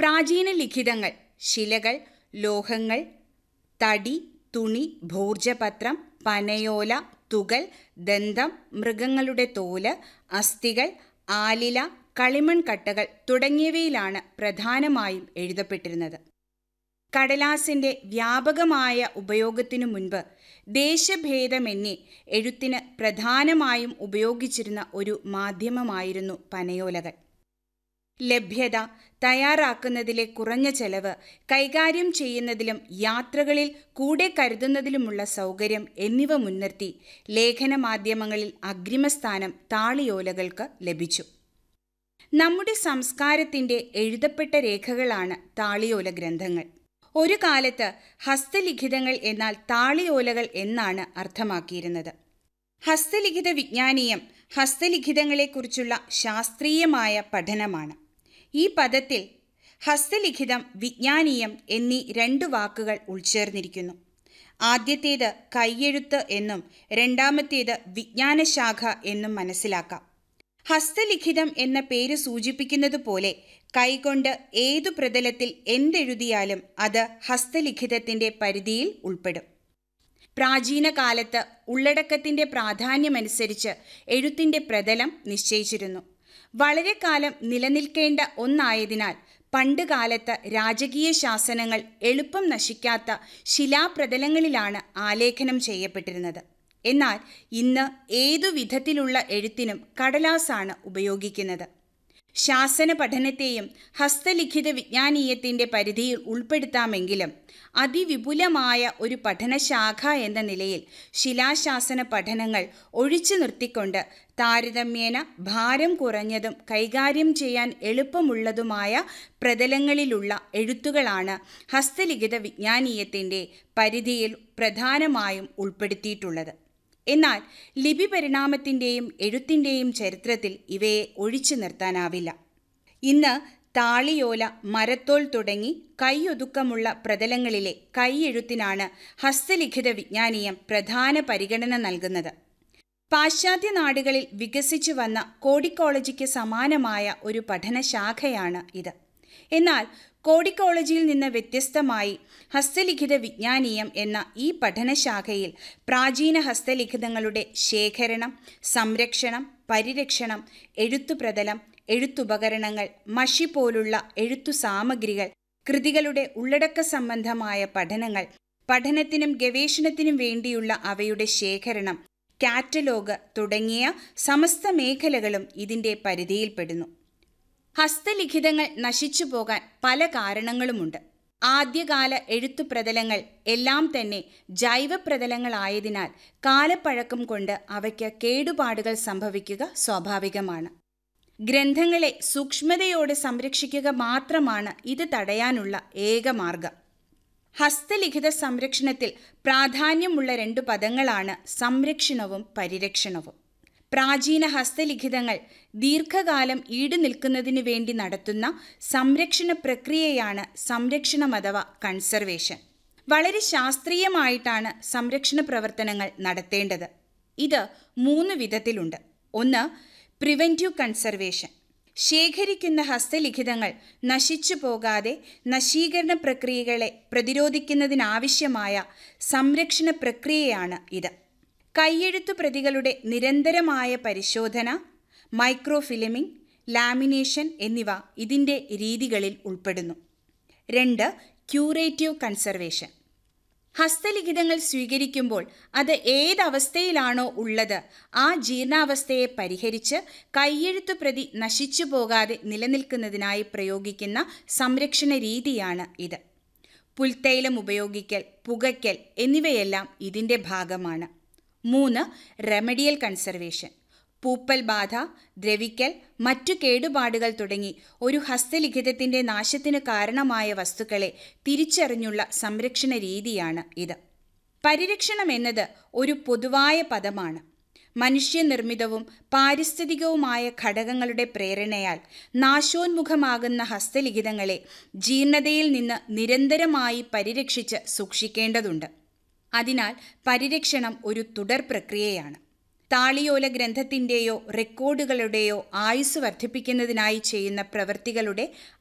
പ്രാചീന ലിഖിതങ്ങൾ ശിലകൾ ലോഹങ്ങൾ തടി തുണി ഭോർജപത്രം പനയോല തുകൽ ദന്തം മൃഗങ്ങളുടെ തോല് അസ്ഥികൾ ആലില കളിമൺ കട്ടകൾ തുടങ്ങിയവയിലാണ് പ്രധാനമായും എഴുതപ്പെട്ടിരുന്നത് കടലാസിൻ്റെ വ്യാപകമായ ഉപയോഗത്തിനു മുൻപ് ദേശഭേദമെന്നേ എഴുത്തിന് പ്രധാനമായും ഉപയോഗിച്ചിരുന്ന ഒരു മാധ്യമമായിരുന്നു പനയോലകൾ ലഭ്യത തയ്യാറാക്കുന്നതിലെ കുറഞ്ഞ ചെലവ് കൈകാര്യം ചെയ്യുന്നതിലും യാത്രകളിൽ കൂടെ കരുതുന്നതിലുമുള്ള സൗകര്യം എന്നിവ മുൻനിർത്തി ലേഖന മാധ്യമങ്ങളിൽ അഗ്രിമസ്ഥാനം താളിയോലകൾക്ക് ലഭിച്ചു നമ്മുടെ സംസ്കാരത്തിൻ്റെ എഴുതപ്പെട്ട രേഖകളാണ് താളിയോല ഗ്രന്ഥങ്ങൾ ഒരു കാലത്ത് ഹസ്തലിഖിതങ്ങൾ എന്നാൽ താളിയോലകൾ എന്നാണ് അർത്ഥമാക്കിയിരുന്നത് ഹസ്തലിഖിത വിജ്ഞാനീയം ഹസ്തലിഖിതങ്ങളെക്കുറിച്ചുള്ള ശാസ്ത്രീയമായ പഠനമാണ് ഈ പദത്തിൽ ഹസ്തലിഖിതം വിജ്ഞാനീയം എന്നീ രണ്ട് വാക്കുകൾ ഉൾച്ചേർന്നിരിക്കുന്നു ആദ്യത്തേത് കയ്യെഴുത്ത് എന്നും രണ്ടാമത്തേത് വിജ്ഞാനശാഖ എന്നും മനസ്സിലാക്കാം ഹസ്തലിഖിതം എന്ന പേര് സൂചിപ്പിക്കുന്നത് പോലെ കൈകൊണ്ട് ഏതു പ്രതലത്തിൽ എന്തെഴുതിയാലും അത് ഹസ്തലിഖിതത്തിൻ്റെ പരിധിയിൽ ഉൾപ്പെടും പ്രാചീന കാലത്ത് ഉള്ളടക്കത്തിൻ്റെ പ്രാധാന്യമനുസരിച്ച് എഴുത്തിൻ്റെ പ്രതലം നിശ്ചയിച്ചിരുന്നു വളരെ കാലം നിലനിൽക്കേണ്ട ഒന്നായതിനാൽ പണ്ട് കാലത്ത് രാജകീയ ശാസനങ്ങൾ എളുപ്പം നശിക്കാത്ത ശിലാപ്രതലങ്ങളിലാണ് ആലേഖനം ചെയ്യപ്പെട്ടിരുന്നത് എന്നാൽ ഇന്ന് ഏതു വിധത്തിലുള്ള എഴുത്തിനും കടലാസാണ് ഉപയോഗിക്കുന്നത് ശാസന പഠനത്തെയും ഹസ്തലിഖിത വിജ്ഞാനീയത്തിൻ്റെ പരിധിയിൽ ഉൾപ്പെടുത്താമെങ്കിലും അതിവിപുലമായ ഒരു പഠനശാഖ എന്ന നിലയിൽ ശിലാശാസന പഠനങ്ങൾ ഒഴിച്ചു നിർത്തിക്കൊണ്ട് താരതമ്യേന ഭാരം കുറഞ്ഞതും കൈകാര്യം ചെയ്യാൻ എളുപ്പമുള്ളതുമായ പ്രതലങ്ങളിലുള്ള എഴുത്തുകളാണ് ഹസ്തലിഖിത വിജ്ഞാനീയത്തിൻ്റെ പരിധിയിൽ പ്രധാനമായും ഉൾപ്പെടുത്തിയിട്ടുള്ളത് എന്നാൽ ലിപി പരിണാമത്തിൻ്റെയും എഴുത്തിൻ്റെയും ചരിത്രത്തിൽ ഇവയെ ഒഴിച്ചു നിർത്താനാവില്ല ഇന്ന് താളിയോല മരത്തോൽ തുടങ്ങി കൈയൊതുക്കമുള്ള പ്രതലങ്ങളിലെ കൈയെഴുത്തിനാണ് ഹസ്തലിഖിത വിജ്ഞാനീയം പ്രധാന പരിഗണന നൽകുന്നത് പാശ്ചാത്യ നാടുകളിൽ വികസിച്ചു വന്ന കോഡിക്കോളജിക്ക് സമാനമായ ഒരു പഠനശാഖയാണ് ഇത് എന്നാൽ കോഡിക്കോളജിയിൽ നിന്ന് വ്യത്യസ്തമായി ഹസ്തലിഖിത വിജ്ഞാനീയം എന്ന ഈ പഠനശാഖയിൽ പ്രാചീന ഹസ്തലിഖിതങ്ങളുടെ ശേഖരണം സംരക്ഷണം പരിരക്ഷണം എഴുത്തുപ്രതലം എഴുത്തുപകരണങ്ങൾ മഷി പോലുള്ള എഴുത്തു സാമഗ്രികൾ കൃതികളുടെ ഉള്ളടക്ക സംബന്ധമായ പഠനങ്ങൾ പഠനത്തിനും ഗവേഷണത്തിനും വേണ്ടിയുള്ള അവയുടെ ശേഖരണം കാറ്റലോഗ് തുടങ്ങിയ സമസ്ത മേഖലകളും ഇതിൻ്റെ പരിധിയിൽപ്പെടുന്നു ഹസ്തലിഖിതങ്ങൾ നശിച്ചു പോകാൻ പല കാരണങ്ങളുമുണ്ട് ആദ്യകാല എഴുത്തു പ്രതലങ്ങൾ എല്ലാം തന്നെ ജൈവ പ്രതലങ്ങളായതിനാൽ കാലപ്പഴക്കം കൊണ്ട് അവയ്ക്ക് കേടുപാടുകൾ സംഭവിക്കുക സ്വാഭാവികമാണ് ഗ്രന്ഥങ്ങളെ സൂക്ഷ്മതയോടെ സംരക്ഷിക്കുക മാത്രമാണ് ഇത് തടയാനുള്ള ഏക മാർഗം ഹസ്തലിഖിത സംരക്ഷണത്തിൽ പ്രാധാന്യമുള്ള രണ്ടു പദങ്ങളാണ് സംരക്ഷണവും പരിരക്ഷണവും പ്രാചീന ഹസ്തലിഖിതങ്ങൾ ദീർഘകാലം ഈട് നിൽക്കുന്നതിന് വേണ്ടി നടത്തുന്ന സംരക്ഷണ പ്രക്രിയയാണ് സംരക്ഷണം അഥവാ കൺസർവേഷൻ വളരെ ശാസ്ത്രീയമായിട്ടാണ് സംരക്ഷണ പ്രവർത്തനങ്ങൾ നടത്തേണ്ടത് ഇത് മൂന്ന് വിധത്തിലുണ്ട് ഒന്ന് പ്രിവെൻറ്റീവ് കൺസർവേഷൻ ശേഖരിക്കുന്ന ഹസ്തലിഖിതങ്ങൾ നശിച്ചു പോകാതെ നശീകരണ പ്രക്രിയകളെ പ്രതിരോധിക്കുന്നതിനാവശ്യമായ സംരക്ഷണ പ്രക്രിയയാണ് ഇത് കൈയെഴുത്തു പ്രതികളുടെ നിരന്തരമായ പരിശോധന മൈക്രോഫിലിമിംഗ് ലാമിനേഷൻ എന്നിവ ഇതിൻ്റെ രീതികളിൽ ഉൾപ്പെടുന്നു രണ്ട് ക്യൂറേറ്റീവ് കൺസർവേഷൻ ഹസ്തലിഖിതങ്ങൾ സ്വീകരിക്കുമ്പോൾ അത് ഏതവസ്ഥയിലാണോ ഉള്ളത് ആ ജീർണാവസ്ഥയെ പരിഹരിച്ച് കൈയെഴുത്തു പ്രതി നശിച്ചു പോകാതെ നിലനിൽക്കുന്നതിനായി പ്രയോഗിക്കുന്ന സംരക്ഷണ രീതിയാണ് ഇത് പുൽത്തൈലം ഉപയോഗിക്കൽ പുകയ്ക്കൽ എന്നിവയെല്ലാം ഇതിൻ്റെ ഭാഗമാണ് മൂന്ന് റെമഡിയൽ കൺസർവേഷൻ പൂപ്പൽ ബാധ ദ്രവിക്കൽ മറ്റു കേടുപാടുകൾ തുടങ്ങി ഒരു ഹസ്തലിഖിതത്തിൻ്റെ നാശത്തിന് കാരണമായ വസ്തുക്കളെ തിരിച്ചറിഞ്ഞുള്ള സംരക്ഷണ രീതിയാണ് ഇത് പരിരക്ഷണം എന്നത് ഒരു പൊതുവായ പദമാണ് മനുഷ്യനിർമ്മിതവും പാരിസ്ഥിതികവുമായ ഘടകങ്ങളുടെ പ്രേരണയാൽ നാശോന്മുഖമാകുന്ന ഹസ്തലിഖിതങ്ങളെ ജീർണതയിൽ നിന്ന് നിരന്തരമായി പരിരക്ഷിച്ച് സൂക്ഷിക്കേണ്ടതുണ്ട് അതിനാൽ പരിരക്ഷണം ഒരു തുടർ പ്രക്രിയയാണ് താളിയോല ഗ്രന്ഥത്തിൻ്റെയോ റെക്കോർഡുകളുടെയോ ആയുസ് വർദ്ധിപ്പിക്കുന്നതിനായി ചെയ്യുന്ന പ്രവൃത്തികളുടെ